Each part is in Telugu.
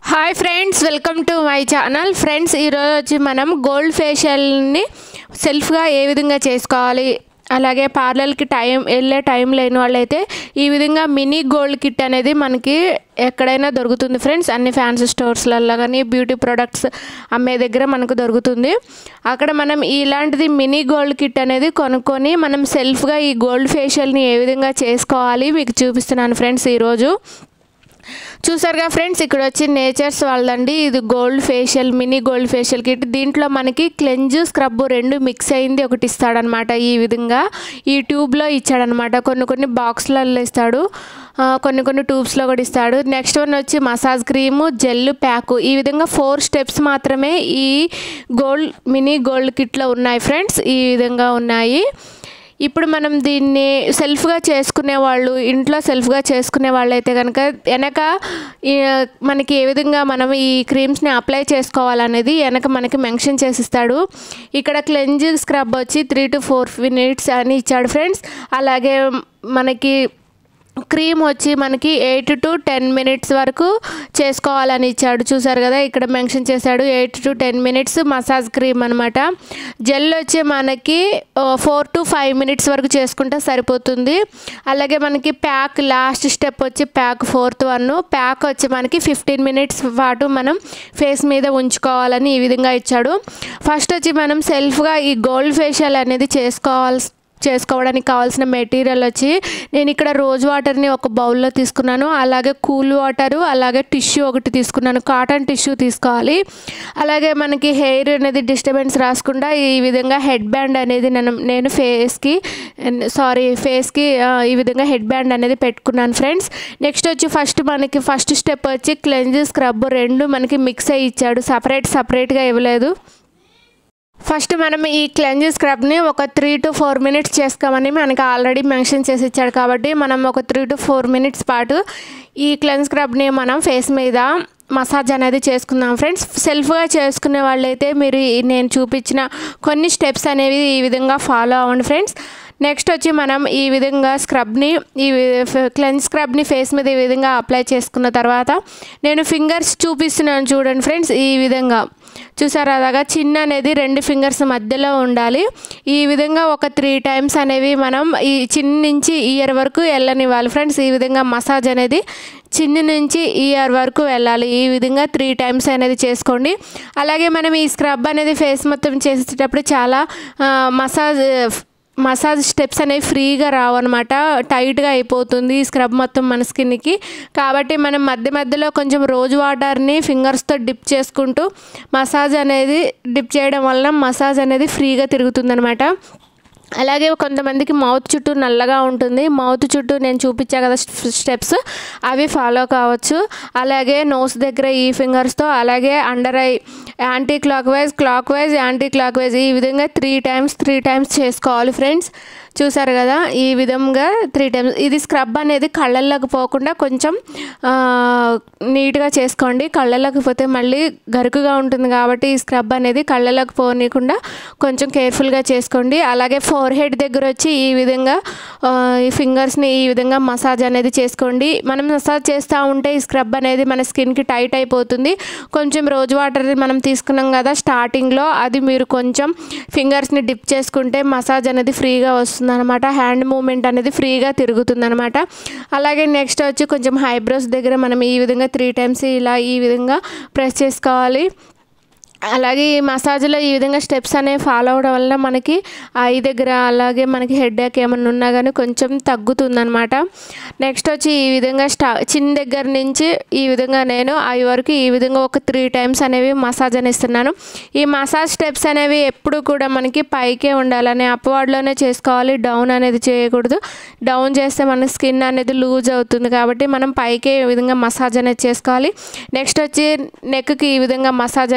hi friends welcome to my channel friends ఈరోజు వచ్చి మనం గోల్డ్ ఫేషియల్ని సెల్ఫ్గా ఏ విధంగా చేసుకోవాలి అలాగే పార్లర్కి టైం వెళ్ళే టైం లేని వాళ్ళైతే ఈ విధంగా మినీ గోల్డ్ కిట్ అనేది మనకి ఎక్కడైనా దొరుకుతుంది ఫ్రెండ్స్ అన్ని ఫ్యాన్సీ స్టోర్స్లలో కానీ బ్యూటీ ప్రొడక్ట్స్ అమ్మే దగ్గర మనకు దొరుకుతుంది అక్కడ మనం ఇలాంటిది మినీ గోల్డ్ కిట్ అనేది కొనుక్కొని మనం సెల్ఫ్గా ఈ గోల్డ్ ఫేషియల్ని ఏ విధంగా చేసుకోవాలి మీకు చూపిస్తున్నాను ఫ్రెండ్స్ ఈరోజు చూసారుగా ఫ్రెండ్స్ ఇక్కడ వచ్చి నేచర్స్ వాళ్ళండి ఇది gold facial mini gold facial kit దీంట్లో మనకి క్లెంజ్ స్క్రబ్ రెండు మిక్స్ అయింది ఒకటి ఇస్తాడనమాట ఈ విధంగా ఈ ట్యూబ్లో ఇచ్చాడనమాట కొన్ని కొన్ని బాక్స్లలో ఇస్తాడు ఆ, కొన్ని కొన్ని ట్యూబ్స్లో కూడా ఇస్తాడు నెక్స్ట్ వన్ వచ్చి మసాజ్ క్రీము జెల్ ప్యాకు ఈ విధంగా ఫోర్ స్టెప్స్ మాత్రమే ఈ గోల్డ్ మినీ గోల్డ్ కిట్లో ఉన్నాయి ఫ్రెండ్స్ ఈ విధంగా ఉన్నాయి ఇప్పుడు మనం దీన్ని సెల్ఫ్గా చేసుకునే వాళ్ళు ఇంట్లో సెల్ఫ్గా చేసుకునే వాళ్ళు అయితే కనుక వెనక ఈ, మనకి ఏ విధంగా మనం ఈ క్రీమ్స్ని అప్లై చేసుకోవాలనేది వెనక మనకి మెన్షన్ చేసిస్తాడు ఇక్కడ క్లెంజింగ్ స్క్రబ్ వచ్చి త్రీ టు ఫోర్ మినిట్స్ అని ఇచ్చాడు ఫ్రెండ్స్ అలాగే మనకి క్రీమ్ వచ్చి మనకి ఎయిట్ టు టెన్ మినిట్స్ వరకు చేసుకోవాలని ఇచ్చాడు చూసారు కదా ఇక్కడ మెన్షన్ చేశాడు eight to ten minutes massage cream అనమాట జెల్ వచ్చి మనకి ఫోర్ టు ఫైవ్ మినిట్స్ వరకు చేసుకుంటే సరిపోతుంది అలాగే మనకి ప్యాక్ లాస్ట్ స్టెప్ వచ్చి ప్యాక్ ఫోర్త్ వన్ ప్యాక్ వచ్చి మనకి ఫిఫ్టీన్ మినిట్స్ పాటు మనం ఫేస్ మీద ఉంచుకోవాలని ఈ విధంగా ఇచ్చాడు ఫస్ట్ వచ్చి మనం సెల్ఫ్గా ఈ గోల్డ్ ఫేషియల్ అనేది చేసుకోవాల్సి చేసుకోవడానికి కావాల్సిన మెటీరియల్ వచ్చి నేను ఇక్కడ రోజ్ వాటర్ని ఒక బౌల్లో తీసుకున్నాను అలాగే కూల్ వాటరు అలాగే టిష్యూ ఒకటి తీసుకున్నాను కాటన్ టిష్యూ తీసుకోవాలి అలాగే మనకి హెయిర్ అనేది డిస్టర్బెన్స్ రాకుండా ఈ విధంగా హెడ్ బ్యాండ్ అనేది నేను నేను ఫేస్కి సారీ ఫేస్కి ఈ విధంగా హెడ్ బ్యాండ్ అనేది పెట్టుకున్నాను ఫ్రెండ్స్ నెక్స్ట్ వచ్చి ఫస్ట్ మనకి ఫస్ట్ స్టెప్ వచ్చి క్లెంజ్ స్క్రబ్ రెండు మనకి మిక్స్ అయ్యి ఇచ్చాడు సపరేట్ సపరేట్గా ఇవ్వలేదు ఫస్ట్ మనం ఈ క్లెంజ్ స్క్రబ్ని ఒక త్రీ టు ఫోర్ మినిట్స్ చేసుకోమని మనకి ఆల్రెడీ మెన్షన్ చేసి ఇచ్చాడు కాబట్టి మనం ఒక త్రీ టు ఫోర్ మినిట్స్ పాటు ఈ క్లెంజ్ స్క్రబ్ని మనం ఫేస్ మీద మసాజ్ అనేది చేసుకుందాం ఫ్రెండ్స్ సెల్ఫ్గా చేసుకునే వాళ్ళైతే మీరు ఈ నేను చూపించిన కొన్ని స్టెప్స్ అనేవి ఈ విధంగా ఫాలో అవ్వండి ఫ్రెండ్స్ నెక్స్ట్ వచ్చి మనం ఈ విధంగా స్క్రబ్ని ఈ క్లెన్స్ స్క్రబ్ని ఫేస్ మీద ఈ విధంగా అప్లై చేసుకున్న తర్వాత నేను ఫింగర్స్ చూపిస్తున్నాను చూడండి ఫ్రెండ్స్ ఈ విధంగా చూసారా అలాగా చిన్న అనేది రెండు ఫింగర్స్ మధ్యలో ఉండాలి ఈ విధంగా ఒక త్రీ టైమ్స్ అనేవి మనం ఈ చిన్న నుంచి ఇయర్ వరకు వెళ్ళనివ్వాలి ఫ్రెండ్స్ ఈ విధంగా మసాజ్ అనేది చిన్న నుంచి ఇయర్ వరకు వెళ్ళాలి ఈ విధంగా త్రీ టైమ్స్ అనేది చేసుకోండి అలాగే మనం ఈ స్క్రబ్ అనేది ఫేస్ మొత్తం చేసేటప్పుడు చాలా ఆ, మసాజ్ మసాజ్ స్టెప్స్ అనేవి ఫ్రీగా రావన్నమాట టైట్గా అయిపోతుంది ఈ స్క్రబ్ మొత్తం మన స్కిన్కి కాబట్టి మనం మధ్య మధ్యలో కొంచెం రోజ్ వాటర్ని ఫింగర్స్తో డిప్ చేసుకుంటూ మసాజ్ అనేది డిప్ చేయడం వల్ల మసాజ్ అనేది ఫ్రీగా తిరుగుతుందనమాట అలాగే కొంతమందికి మౌత్ చుట్టూ నల్లగా ఉంటుంది మౌత్ చుట్టూ నేను చూపించా కదా స్టెప్స్ అవి ఫాలో కావచ్చు అలాగే నోస్ దగ్గర ఈ ఫింగర్స్తో అలాగే under eye anticlockwise clockwise anticlockwise ఈ విధంగా త్రీ టైమ్స్ త్రీ టైమ్స్ చేసుకోవాలి ఫ్రెండ్స్ చూసారు కదా ఈ విధంగా త్రీ టైమ్స్ ఇది స్క్రబ్ అనేది కళ్ళల్లోకి పోకుండా కొంచెం ఆ, నీట్గా చేసుకోండి కళ్ళల్లోకి పోతే మళ్ళీ గరుకుగా ఉంటుంది కాబట్టి ఈ స్క్రబ్ అనేది కళ్ళల్లోకి పోనీయకుండా కొంచెం కేర్ఫుల్గా చేసుకోండి అలాగే ఫోర్ హెడ్ దగ్గర వచ్చి ఈ విధంగా ఆ, ఈ ఫింగర్స్ని ఈ విధంగా మసాజ్ అనేది చేసుకోండి మనం మసాజ్ చేస్తూ ఉంటే ఈ స్క్రబ్ అనేది మన స్కిన్కి టైట్ అయిపోతుంది కొంచెం రోజ్ వాటర్ మనం తీసుకున్నాం కదా స్టార్టింగ్లో అది మీరు కొంచెం ఫింగర్స్ని డిప్ చేసుకుంటే మసాజ్ అనేది ఫ్రీగా వస్తుంది అనమాట హ్యాండ్ మూమెంట్ అనేది ఫ్రీగా తిరుగుతుంది అనమాట అలాగే నెక్స్ట్ వచ్చి కొంచెం హైబ్రోస్ దగ్గర మనం ఈ విధంగా త్రీ టైమ్స్ ఇలా ఈ విధంగా ప్రెస్ చేసుకోవాలి అలాగే ఈ మసాజ్లో ఈ విధంగా స్టెప్స్ అనేవి ఫాలో అవడం వల్ల మనకి ఐ దగ్గర అలాగే మనకి హెడ్ ఏక్ ఏమన్నా ఉన్నా కానీ కొంచెం తగ్గుతుందనమాట నెక్స్ట్ వచ్చి ఈ విధంగా స్టా చిన్న దగ్గర నుంచి ఈ విధంగా నేను ఐ వరకు ఈ విధంగా ఒక త్రీ టైమ్స్ అనేవి మసాజ్ అని ఇస్తున్నాను ఈ మసాజ్ స్టెప్స్ అనేవి ఎప్పుడు కూడా మనకి పైకే ఉండాలని అప్వర్డ్లోనే చేసుకోవాలి డౌన్ అనేది చేయకూడదు డౌన్ చేస్తే మన స్కిన్ అనేది లూజ్ అవుతుంది కాబట్టి మనం పైకే ఈ విధంగా మసాజ్ అనేది చేసుకోవాలి నెక్స్ట్ వచ్చి నెక్కి ఈ విధంగా మసాజ్ అనేది చేసుకుని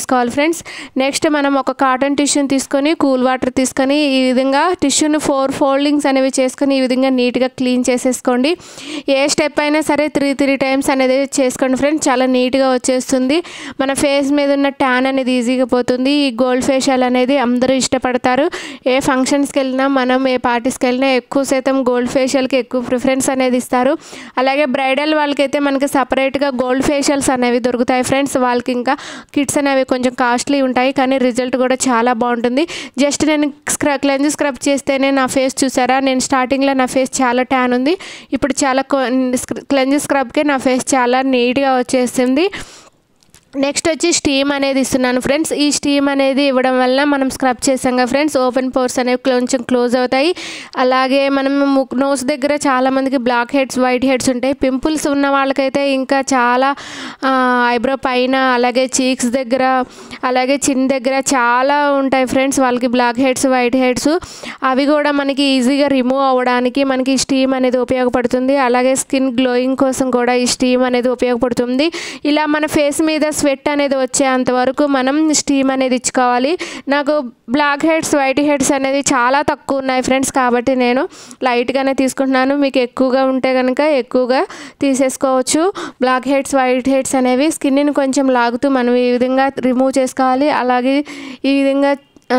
చేసుకోవాలి ఫ్రెండ్స్ నెక్స్ట్ మనం ఒక కాటన్ టిష్యూని తీసుకొని కూల్ వాటర్ తీసుకొని ఈ విధంగా టిష్యూని ఫోర్ ఫోల్డింగ్స్ అనేవి చేసుకొని ఈ విధంగా నీట్గా క్లీన్ చేసేసుకోండి ఏ స్టెప్ అయినా సరే త్రీ త్రీ టైమ్స్ అనేది చేసుకోండి ఫ్రెండ్స్ చాలా నీట్గా వచ్చేస్తుంది మన ఫేస్ మీద ఉన్న ట్యాన్ అనేది ఈజీగా పోతుంది ఈ గోల్డ్ ఫేషియల్ అనేది అందరూ ఇష్టపడతారు ఏ ఫంక్షన్స్కి వెళ్ళినా మనం ఏ పార్టీస్కి వెళ్ళినా ఎక్కువ శాతం గోల్డ్ ఫేషియల్కి ఎక్కువ ప్రిఫరెన్స్ అనేది ఇస్తారు అలాగే బ్రైడల్ వాళ్ళకైతే మనకి సపరేట్గా గోల్డ్ ఫేషియల్స్ అనేవి దొరుకుతాయి ఫ్రెండ్స్ వాళ్ళకి ఇంకా కిట్స్ అనేవి కొంచెం కాస్ట్లీ ఉంటాయి కానీ రిజల్ట్ కూడా చాలా బాగుంటుంది జస్ట్ నేను స్క్ర క్లెంజ్ స్క్రబ్ చేస్తేనే నా ఫేస్ చూసారా నేను స్టార్టింగ్లో నా ఫేస్ చాలా ట్యాన్ ఉంది ఇప్పుడు చాలా క్లెంజ్ స్క్రబ్కే నా ఫేస్ చాలా నీట్గా వచ్చేసింది నెక్స్ట్ వచ్చి స్టీమ్ అనేది ఇస్తున్నాను ఫ్రెండ్స్ ఈ స్టీమ్ అనేది ఇవ్వడం వల్ల మనం స్క్రబ్ చేసాం కదా ఫ్రెండ్స్ ఓపెన్ పోర్స్ అనేవి కొంచెం క్లోజ్ అవుతాయి అలాగే మనం ముక్ నోస్ దగ్గర చాలామందికి బ్లాక్ హెడ్స్ వైట్ హెడ్స్ ఉంటాయి పింపుల్స్ ఉన్న వాళ్ళకైతే ఇంకా చాలా ఐబ్రో పైన అలాగే చీక్స్ దగ్గర అలాగే చిన్ దగ్గర చాలా ఉంటాయి ఫ్రెండ్స్ వాళ్ళకి బ్లాక్ హెడ్స్ వైట్ హెడ్స్ అవి కూడా మనకి ఈజీగా రిమూవ్ అవ్వడానికి మనకి ఈ స్టీమ్ అనేది ఉపయోగపడుతుంది అలాగే స్కిన్ గ్లోయింగ్ కోసం కూడా ఈ స్టీమ్ అనేది ఉపయోగపడుతుంది ఇలా మన ఫేస్ మీద స్వెట్ అనేది వచ్చేంత వరకు మనం స్టీమ్ అనేది ఇచ్చుకోవాలి నాకు బ్లాక్ హెడ్స్ వైట్ హెడ్స్ అనేది చాలా తక్కువ ఉన్నాయి ఫ్రెండ్స్ కాబట్టి నేను లైట్గానే తీసుకుంటున్నాను మీకు ఎక్కువగా ఉంటే కనుక ఎక్కువగా తీసేసుకోవచ్చు బ్లాక్ హెడ్స్ వైట్ హెడ్స్ అనేవి స్కిన్ని కొంచెం లాగుతూ మనం ఈ విధంగా రిమూవ్ చేసుకోవాలి అలాగే ఈ విధంగా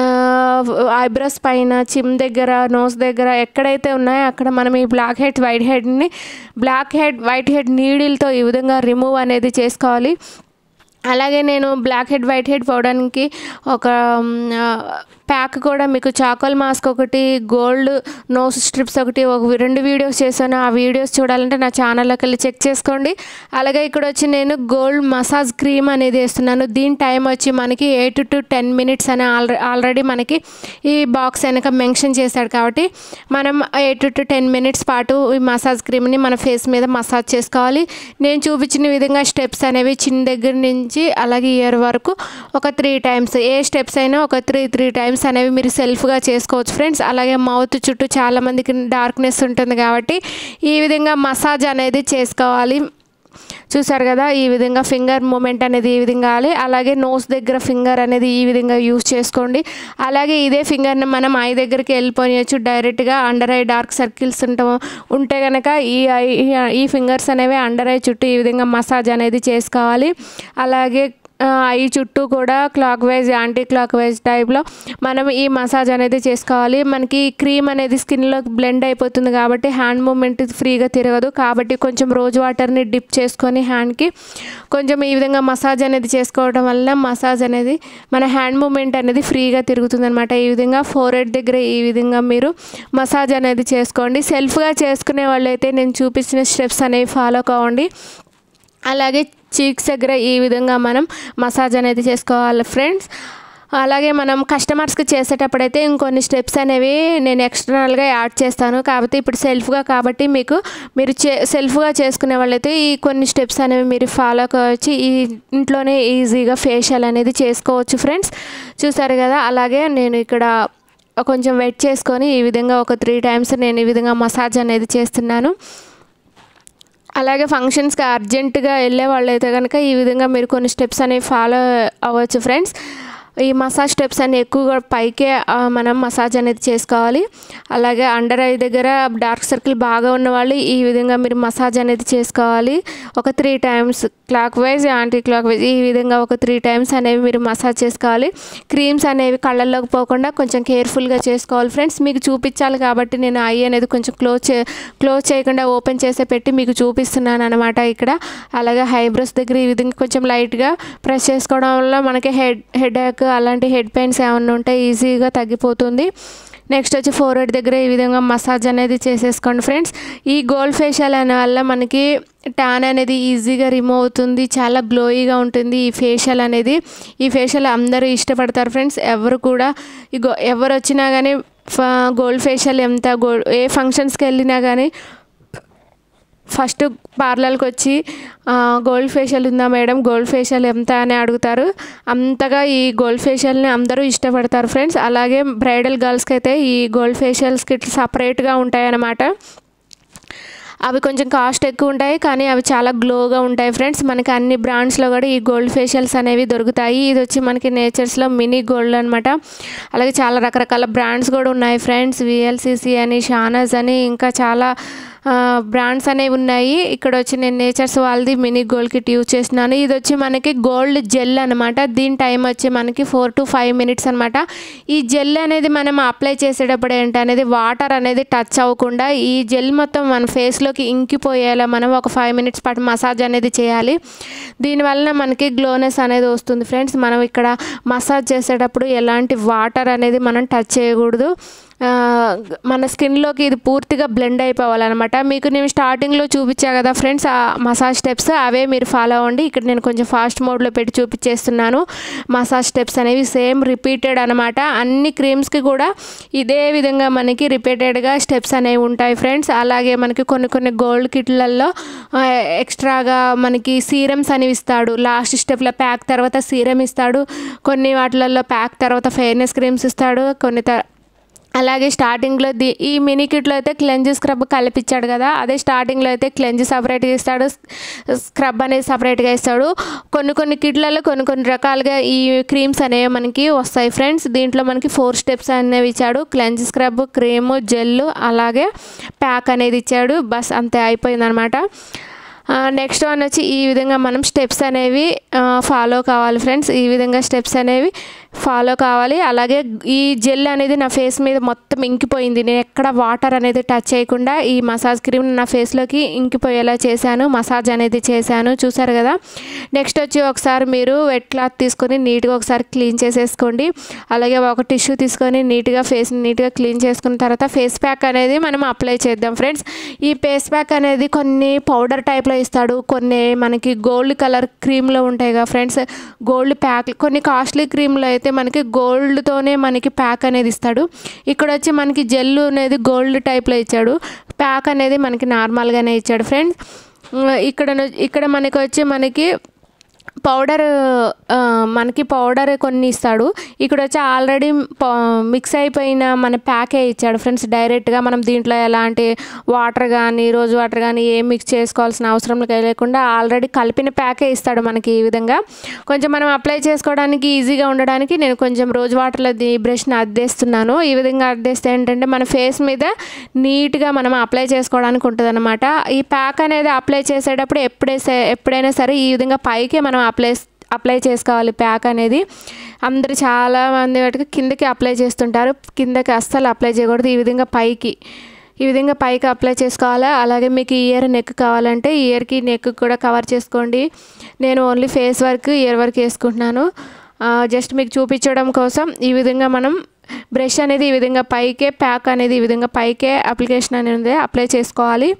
ఐబ్రోస్ పైన చిమ్ దగ్గర నోస్ దగ్గర ఎక్కడైతే ఉన్నాయో అక్కడ మనం ఈ బ్లాక్ హెడ్ వైట్ హెడ్ని బ్లాక్ హెడ్ వైట్ హెడ్ నీడిల్తో ఈ విధంగా రిమూవ్ అనేది చేసుకోవాలి అలాగే నేను బ్లాక్ హెడ్ వైట్ హెడ్ పోవడానికి ఒక ప్యాక్ కూడా మీకు చాకోల్ మాస్క్ ఒకటి గోల్డ్ నోస్ స్ట్రిప్స్ ఒకటి ఒక రెండు వీడియోస్ చేశాను ఆ వీడియోస్ చూడాలంటే నా ఛానల్లోకి వెళ్ళి చెక్ చేసుకోండి అలాగే ఇక్కడ వచ్చి నేను గోల్డ్ మసాజ్ క్రీమ్ అనేది వేస్తున్నాను దీని టైం వచ్చి మనకి ఎయిట్ టు టెన్ మినిట్స్ అని ఆల్రెడీ ఆల్రెడీ మనకి ఈ బాక్స్ వెనక మెన్షన్ చేశాడు కాబట్టి మనం ఎయిట్ టు టెన్ మినిట్స్ పాటు ఈ మసాజ్ క్రీమ్ని మన ఫేస్ మీద మసాజ్ చేసుకోవాలి నేను చూపించిన విధంగా స్టెప్స్ అనేవి చిన్న దగ్గర నుంచి అలాగే ఇయర్ వరకు ఒక త్రీ టైమ్స్ ఏ స్టెప్స్ అయినా ఒక త్రీ త్రీ టైమ్స్ అనేవి మీరు సెల్ఫ్గా చేసుకోవచ్చు ఫ్రెండ్స్ అలాగే మౌత్ చుట్టూ చాలామందికి డార్క్నెస్ ఉంటుంది కాబట్టి ఈ విధంగా మసాజ్ అనేది చేసుకోవాలి చూసారు కదా ఈ విధంగా ఫింగర్ మూమెంట్ అనేది ఈ విధంగా కావాలి అలాగే నోస్ దగ్గర ఫింగర్ అనేది ఈ విధంగా యూస్ చేసుకోండి అలాగే ఇదే ఫింగర్ని మనం ఐ దగ్గరికి వెళ్ళిపోయచ్చు డైరెక్ట్గా అండర్ ఐ డార్క్ సర్కిల్స్ ఉంటాం ఉంటే కనుక ఈ ఐ ఈ ఫింగర్స్ అనేవి అండర్ ఐ చుట్టూ ఈ విధంగా మసాజ్ అనేది చేసుకోవాలి అలాగే ఐ చుట్టూ కూడా clockwise anticlockwise టైప్లో మనం ఈ మసాజ్ అనేది చేసుకోవాలి మనకి క్రీమ్ అనేది స్కిన్లో బ్లెండ్ అయిపోతుంది కాబట్టి హ్యాండ్ మూమెంట్ ఫ్రీగా తిరగదు కాబట్టి కొంచెం రోజ్ వాటర్ని డిప్ చేసుకొని హ్యాండ్కి కొంచెం ఈ విధంగా మసాజ్ అనేది చేసుకోవడం వల్ల మసాజ్ అనేది మన హ్యాండ్ మూమెంట్ అనేది ఫ్రీగా తిరుగుతుంది అనమాట ఈ విధంగా ఫోర్ హెడ్ దగ్గర ఈ విధంగా మీరు మసాజ్ అనేది చేసుకోండి సెల్ఫ్గా చేసుకునే వాళ్ళైతే నేను చూపించిన స్టెప్స్ అనేవి ఫాలో కావండి అలాగే చీక్స్ దగ్గర ఈ విధంగా మనం మసాజ్ అనేది చేసుకోవాలి ఫ్రెండ్స్ అలాగే మనం కస్టమర్స్కి చేసేటప్పుడైతే ఇంకొన్ని స్టెప్స్ అనేవి నేను ఎక్స్టర్నల్గా యాడ్ చేస్తాను కాకపోతే ఇప్పుడు సెల్ఫ్గా కాబట్టి మీకు మీరు చే సెల్ఫ్గా చేసుకునే వాళ్ళైతే ఈ కొన్ని స్టెప్స్ అనేవి మీరు ఫాలో కావచ్చు ఈ ఇంట్లోనే ఈజీగా ఫేషియల్ అనేది చేసుకోవచ్చు ఫ్రెండ్స్ చూసారు కదా అలాగే నేను ఇక్కడ కొంచెం వెట్ చేసుకొని ఈ విధంగా ఒక త్రీ టైమ్స్ నేను ఈ విధంగా మసాజ్ అనేది చేస్తున్నాను అలాగే ఫంక్షన్స్కి అర్జెంటుగా వెళ్ళే వాళ్ళు అయితే కనుక ఈ విధంగా మీరు కొన్ని స్టెప్స్ అనేవి ఫాలో అవ్వచ్చు ఫ్రెండ్స్ ఈ మసాజ్ స్టెప్స్ అన్ని ఎక్కువగా పైకే ఆ, మనం మసాజ్ అనేది చేసుకోవాలి అలాగే అండర్ ఐ దగ్గర డార్క్ సర్కిల్ బాగా ఉన్న వాళ్ళు ఈ విధంగా మీరు మసాజ్ అనేది చేసుకోవాలి ఒక three times clockwise anticlockwise ఈ విధంగా ఒక త్రీ టైమ్స్ అనేవి మీరు మసాజ్ చేసుకోవాలి క్రీమ్స్ అనేవి కళ్ళల్లోకి పోకుండా కొంచెం కేర్ఫుల్గా చేసుకోవాలి ఫ్రెండ్స్ మీకు చూపించాలి కాబట్టి నేను ఐ అనేది కొంచెం క్లోజ్ చే క్లోజ్ చేయకుండా ఓపెన్ చేసే పెట్టి మీకు చూపిస్తున్నాను అనమాట ఇక్కడ అలాగే హైబ్రోస్ దగ్గర ఈ విధంగా కొంచెం లైట్గా ప్రెస్ చేసుకోవడం వల్ల మనకి హెడ్ హెడ్ ఏక్ అలాంటి హెడ్ పెయిన్స్ ఏమైనా ఉంటే ఈజీగా తగ్గిపోతుంది నెక్స్ట్ వచ్చి ఫోర్ హెడ్ దగ్గర ఈ విధంగా మసాజ్ అనేది చేసేసుకోండి ఫ్రెండ్స్ ఈ గోల్డ్ ఫేషియల్ అనే వల్ల మనకి ట్యాన్ అనేది ఈజీగా రిమూవ్ అవుతుంది చాలా గ్లోయిగా ఉంటుంది ఈ ఫేషియల్ అనేది ఈ ఫేషియల్ అందరూ ఇష్టపడతారు ఫ్రెండ్స్ ఎవరు కూడా ఈ గో ఎవరు వచ్చినా కానీ గోల్డ్ ఫేషియల్ ఎంత గోల్డ్ ఏ ఫంక్షన్స్కి వెళ్ళినా కానీ ఫస్ట్ పార్లర్కి వచ్చి ఆ, గోల్డ్ ఫేషియల్ ఉందా మేడం గోల్డ్ ఫేషియల్ ఎంత అని అడుగుతారు అంతగా ఈ గోల్డ్ ఫేషియల్ని అందరూ ఇష్టపడతారు ఫ్రెండ్స్ అలాగే బ్రైడల్ గర్ల్స్కి అయితే ఈ గోల్డ్ ఫేషియల్స్కి సపరేట్గా ఉంటాయన్నమాట అవి కొంచెం కాస్ట్ ఎక్కువ ఉంటాయి కానీ అవి చాలా గ్లోగా ఉంటాయి ఫ్రెండ్స్ మనకి అన్ని బ్రాండ్స్లో కూడా ఈ గోల్డ్ ఫేషియల్స్ అనేవి దొరుకుతాయి ఇది వచ్చి మనకి నేచర్స్లో మినీ గోల్డ్ అనమాట అలాగే చాలా రకరకాల బ్రాండ్స్ కూడా ఉన్నాయి ఫ్రెండ్స్ విఎల్సిసి అని షానస్ అని ఇంకా చాలా బ్రాండ్స్ అనేవి ఉన్నాయి ఇక్కడ వచ్చి నేను నేచర్స్ వాళ్ళది మినీ గోల్డ్ కిట్ యూజ్ చేస్తున్నాను ఇది వచ్చి మనకి గోల్డ్ జెల్ అనమాట దీని టైం వచ్చి మనకి ఫోర్ టు ఫైవ్ మినిట్స్ అనమాట ఈ జెల్ అనేది మనం అప్లై చేసేటప్పుడు ఏంటనేది వాటర్ అనేది టచ్ అవ్వకుండా ఈ జెల్ మొత్తం మన ఫేస్లోకి ఇంకిపోయేలా మనం ఒక ఫైవ్ మినిట్స్ పాటు మసాజ్ అనేది చేయాలి దీనివల్ల మనకి గ్లోనెస్ అనేది వస్తుంది ఫ్రెండ్స్ మనం ఇక్కడ మసాజ్ చేసేటప్పుడు ఎలాంటి వాటర్ అనేది మనం టచ్ చేయకూడదు ఆ, మన స్కిన్లోకి ఇది పూర్తిగా బ్లెండ్ అయిపోవాలన్నమాట మీకు నేను స్టార్టింగ్లో చూపించా కదా ఫ్రెండ్స్ ఆ మసాజ్ స్టెప్స్ అవే మీరు ఫాలో అవ్వండి ఇక్కడ నేను కొంచెం ఫాస్ట్ మోడ్లో పెట్టి చూపించేస్తున్నాను మసాజ్ స్టెప్స్ అనేవి సేమ్ రిపీటెడ్ అనమాట అన్ని క్రీమ్స్కి కూడా ఇదే విధంగా మనకి రిపీటెడ్గా స్టెప్స్ అనేవి ఉంటాయి ఫ్రెండ్స్ అలాగే మనకి కొన్ని కొన్ని గోల్డ్ కిట్లలో ఎక్స్ట్రాగా మనకి సీరమ్స్ అనేవి ఇస్తాడు లాస్ట్ స్టెప్లో ప్యాక్ తర్వాత సీరం ఇస్తాడు కొన్ని వాటిలలో ప్యాక్ తర్వాత ఫెయిర్నెస్ క్రీమ్స్ ఇస్తాడు కొన్ని త అలాగే స్టార్టింగ్లో ది ఈ మినీ కిట్లో అయితే క్లెంజ్ స్క్రబ్ కలిపించాడు కదా అదే స్టార్టింగ్లో అయితే క్లెంజ్ సపరేట్గా ఇస్తాడు స్క్రబ్ అనేది సపరేట్గా ఇస్తాడు కొన్ని కొన్ని కిట్లలో కొన్ని కొన్ని రకాలుగా ఈ క్రీమ్స్ అనేవి మనకి వస్తాయి ఫ్రెండ్స్ దీంట్లో మనకి ఫోర్ స్టెప్స్ అనేవి ఇచ్చాడు క్లెంజ్ స్క్రబ్ క్రీము జెల్ అలాగే ప్యాక్ అనేది ఇచ్చాడు బస్ అంతే అయిపోయిందనమాట నెక్స్ట్ వన్ వచ్చి ఈ విధంగా మనం స్టెప్స్ అనేవి ఫాలో కావాలి ఫ్రెండ్స్ ఈ విధంగా స్టెప్స్ అనేవి ఫాలో కావాలి అలాగే ఈ జెల్ అనేది నా ఫేస్ మీద మొత్తం ఇంకిపోయింది నేను ఎక్కడ వాటర్ అనేది టచ్ చేయకుండా ఈ మసాజ్ క్రీమ్ నా ఫేస్లోకి ఇంకిపోయేలా చేశాను మసాజ్ అనేది చేశాను చూసారు కదా నెక్స్ట్ వచ్చి ఒకసారి మీరు వెట్ క్లాత్ తీసుకొని నీట్గా ఒకసారి క్లీన్ చేసేసుకోండి అలాగే ఒక టిష్యూ తీసుకొని నీట్గా ఫేస్ నీట్గా క్లీన్ చేసుకున్న తర్వాత ఫేస్ ప్యాక్ అనేది మనం అప్లై చేద్దాం ఫ్రెండ్స్ ఈ ఫేస్ ప్యాక్ అనేది కొన్ని పౌడర్ టైప్లో ఇస్తాడు కొన్ని మనకి గోల్డ్ కలర్ క్రీమ్లో ఉంటాయి కదా ఫ్రెండ్స్ గోల్డ్ ప్యాక్ కొన్ని కాస్ట్లీ క్రీమ్లో అయితే మనకి గోల్డ్తోనే మనకి ప్యాక్ అనేది ఇస్తాడు ఇక్కడ వచ్చి మనకి జెల్ అనేది గోల్డ్ టైప్లో ఇచ్చాడు ప్యాక్ అనేది మనకి నార్మల్గానే ఇచ్చాడు ఫ్రెండ్స్ ఇక్కడ ను- ఇక్కడ మనకి వచ్చి మనకి పౌడర్ ఆ, మనకి పౌడర్ కొన్ని ఇస్తాడు ఇక్కడ వచ్చి ఆల్రెడీ మిక్స్ అయిపోయిన మన ప్యాకే ఇచ్చాడు ఫ్రెండ్స్ డైరెక్ట్గా మనం దీంట్లో ఎలాంటి వాటర్ కానీ రోజు వాటర్ కానీ ఏం మిక్స్ చేసుకోవాల్సిన అవసరం లేకుండా ఆల్రెడీ కలిపిన ప్యాకే ఇస్తాడు మనకి ఈ విధంగా కొంచెం మనం అప్లై చేసుకోవడానికి ఈజీగా ఉండడానికి నేను కొంచెం రోజు వాటర్లో ఈ బ్రష్ని అద్దేస్తున్నాను ఈ విధంగా అద్దేస్తే ఏంటంటే మన ఫేస్ మీద నీట్గా మనం అప్లై చేసుకోవడానికి ఉంటుంది ఈ ప్యాక్ అనేది అప్లై చేసేటప్పుడు ఎప్పుడే సే- ఎప్పుడైనా సరే ఈ విధంగా పైకి మనం అప్లై అప్లై చేసుకోవాలి ప్యాక్ అనేది అందరు చాలా మంది వాటికి కిందకి అప్లై చేస్తుంటారు కిందకి అస్సలు అప్లై చేయకూడదు ఈ విధంగా పైకి ఈ విధంగా పైకి అప్లై చేసుకోవాలి అలాగే మీకు ఇయర్ నెక్ కావాలంటే ఇయర్కి నెక్ కూడా కవర్ చేసుకోండి నేను only face work ear work వేసుకుంటున్నాను జస్ట్ మీకు చూపించడం కోసం ఈ విధంగా మనం బ్రష్ అనేది ఈ విధంగా పైకే ప్యాక్ అనేది ఈ విధంగా పైకే అప్లికేషన్ అనేది అప్లై చేసుకోవాలి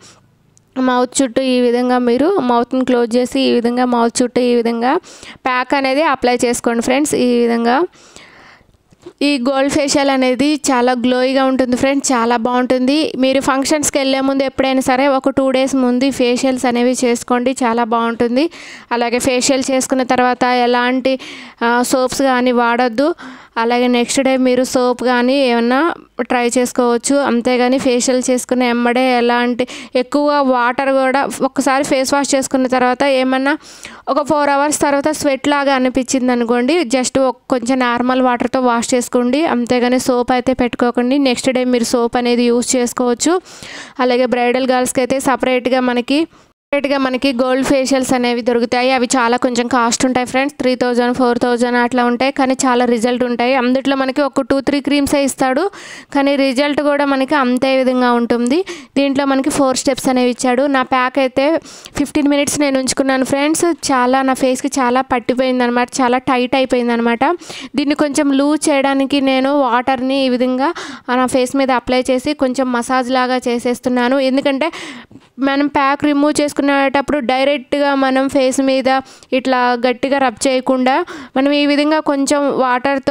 మౌత్ చుట్టూ ఈ విధంగా మీరు మౌత్ని క్లోజ్ చేసి ఈ విధంగా మౌత్ చుట్టూ ఈ విధంగా ప్యాక్ అనేది అప్లై చేసుకోండి ఫ్రెండ్స్ ఈ విధంగా ఈ గోల్డ్ ఫేషియల్ అనేది చాలా గ్లోయిగా ఉంటుంది ఫ్రెండ్స్ చాలా బాగుంటుంది మీరు ఫంక్షన్స్కి వెళ్ళే ముందు ఎప్పుడైనా సరే ఒక టూ డేస్ ముందు ఈ ఫేషియల్స్ అనేవి చేసుకోండి చాలా బాగుంటుంది అలాగే ఫేషియల్ చేసుకున్న తర్వాత ఎలాంటి సోప్స్ కానీ వాడొద్దు అలాగే నెక్స్ట్ డే మీరు సోప్ కానీ ఏమన్నా ట్రై చేసుకోవచ్చు అంతేగాని ఫేషియల్ చేసుకున్న ఎమ్మడే ఎలాంటి ఎక్కువ వాటర్ కూడా ఒక్కసారి ఫేస్ వాష్ చేసుకున్న తర్వాత ఏమన్నా ఒక ఫోర్ అవర్స్ తర్వాత స్వెట్ లాగా అనిపించింది అనుకోండి జస్ట్ కొంచెం నార్మల్ వాటర్తో వాష్ చేసుకోండి అంతేగాని సోప్ అయితే పెట్టుకోకండి నెక్స్ట్ డే మీరు సోప్ అనేది యూస్ చేసుకోవచ్చు అలాగే బ్రైడల్ గర్ల్స్కి అయితే సపరేట్గా మనకి సపరేట్గా మనకి గోల్డ్ ఫేషియల్స్ అనేవి దొరుకుతాయి అవి చాలా కొంచెం కాస్ట్ ఉంటాయి friends three thousand four thousand అట్లా ఉంటాయి కానీ చాలా రిజల్ట్ ఉంటాయి అందుట్లో మనకి ఒక టూ త్రీ క్రీమ్సే ఇస్తాడు కానీ రిజల్ట్ కూడా మనకి అంతే విధంగా ఉంటుంది దీంట్లో మనకి ఫోర్ స్టెప్స్ అనేవి ఇచ్చాడు నా ప్యాక్ అయితే ఫిఫ్టీన్ మినిట్స్ నేను ఉంచుకున్నాను ఫ్రెండ్స్ చాలా నా ఫేస్కి చాలా పట్టిపోయింది అనమాట చాలా టైట్ అయిపోయింది అనమాట దీన్ని కొంచెం లూజ్ చేయడానికి నేను వాటర్ని ఈ విధంగా నా ఫేస్ మీద అప్లై చేసి కొంచెం మసాజ్ లాగా చేసేస్తున్నాను ఎందుకంటే మనం ప్యాక్ రిమూవ్ చేసుకునేటప్పుడు డైరెక్ట్గా మనం ఫేస్ మీద ఇట్లా గట్టిగా రబ్ చేయకుండా మనం ఈ విధంగా కొంచెం వాటర్తో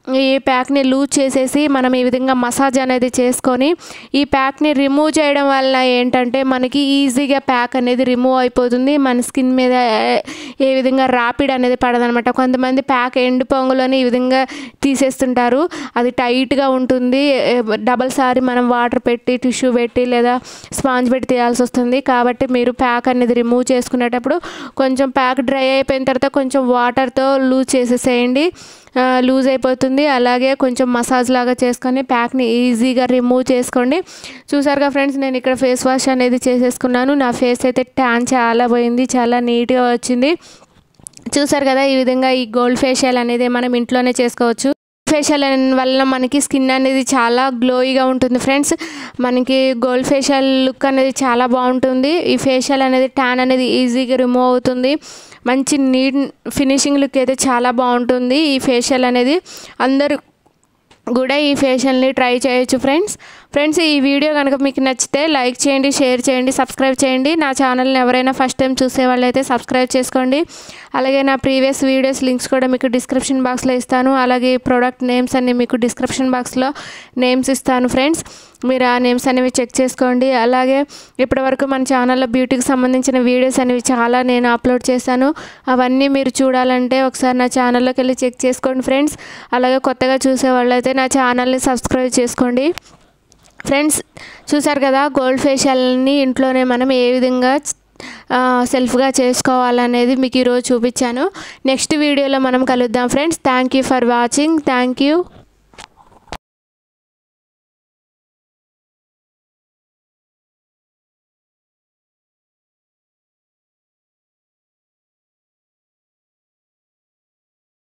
ఈ ప్యాక్ని లూజ్ చేసేసి మనం ఈ విధంగా మసాజ్ అనేది చేసుకొని ఈ ప్యాక్ని రిమూవ్ చేయడం వల్ల ఏంటంటే మనకి ఈజీగా ప్యాక్ అనేది రిమూవ్ అయిపోతుంది మన స్కిన్ మీద ఏ విధంగా రాపిడ్ అనేది పడదనమాట కొంతమంది ప్యాక్ ఎండు పొంగులోనే ఈ విధంగా తీసేస్తుంటారు అది టైట్గా ఉంటుంది డబల్ సారి మనం వాటర్ పెట్టి టిష్యూ పెట్టి లేదా స్పాంజ్ పెట్టి తీయాల్సి వస్తుంది కాబట్టి మీరు ప్యాక్ అనేది రిమూవ్ చేసుకునేటప్పుడు కొంచెం ప్యాక్ డ్రై అయిపోయిన తర్వాత కొంచెం వాటర్తో లూజ్ చేసేసేయండి లూజ్ అయిపోతుంది అలాగే కొంచెం మసాజ్ లాగా చేసుకొని ప్యాక్ని ఈజీగా రిమూవ్ చేసుకోండి చూసారుగా ఫ్రెండ్స్ నేను ఇక్కడ ఫేస్ వాష్ అనేది చేసేసుకున్నాను నా ఫేస్ అయితే ట్యాన్ చాలా పోయింది చాలా నీట్గా వచ్చింది చూసారు కదా ఈ విధంగా ఈ గోల్డ్ ఫేషియల్ అనేది మనం ఇంట్లోనే చేసుకోవచ్చు ఫేషియల్ వల్ల మనకి స్కిన్ అనేది చాలా గ్లోయిగా ఉంటుంది ఫ్రెండ్స్ మనకి గోల్డ్ ఫేషియల్ లుక్ అనేది చాలా బాగుంటుంది ఈ ఫేషియల్ అనేది ట్యాన్ అనేది ఈజీగా రిమూవ్ అవుతుంది మంచి నీట్ ఫినిషింగ్ లుక్ అయితే చాలా బాగుంటుంది ఈ ఫేషియల్ అనేది అందరూ కూడా ఈ ఫేషియల్ని ట్రై చేయొచ్చు ఫ్రెండ్స్ ఫ్రెండ్స్ ఈ వీడియో కనుక మీకు నచ్చితే లైక్ చేయండి షేర్ చేయండి సబ్స్క్రైబ్ చేయండి నా ఛానల్ని ఎవరైనా ఫస్ట్ టైం చూసే వాళ్ళైతే సబ్స్క్రైబ్ చేసుకోండి అలాగే నా ప్రీవియస్ వీడియోస్ లింక్స్ కూడా మీకు డిస్క్రిప్షన్ బాక్స్లో ఇస్తాను అలాగే ప్రోడక్ట్ నేమ్స్ అన్ని మీకు డిస్క్రిప్షన్ బాక్స్లో నేమ్స్ ఇస్తాను ఫ్రెండ్స్ మీరు ఆ నేమ్స్ అనేవి చెక్ చేసుకోండి అలాగే ఇప్పటివరకు మన ఛానల్లో బ్యూటీకి సంబంధించిన వీడియోస్ అనేవి చాలా నేను అప్లోడ్ చేశాను అవన్నీ మీరు చూడాలంటే ఒకసారి నా ఛానల్లోకి వెళ్ళి చెక్ చేసుకోండి ఫ్రెండ్స్ అలాగే కొత్తగా చూసే వాళ్ళైతే నా ఛానల్ని సబ్స్క్రైబ్ చేసుకోండి ఫ్రెండ్స్ చూసారు కదా గోల్డ్ ఫేషియల్ని ఇంట్లోనే మనం ఏ విధంగా సెల్ఫ్గా చేసుకోవాలనేది మీకు ఈరోజు చూపించాను నెక్స్ట్ వీడియోలో మనం కలుద్దాం friends thank you for watching thank you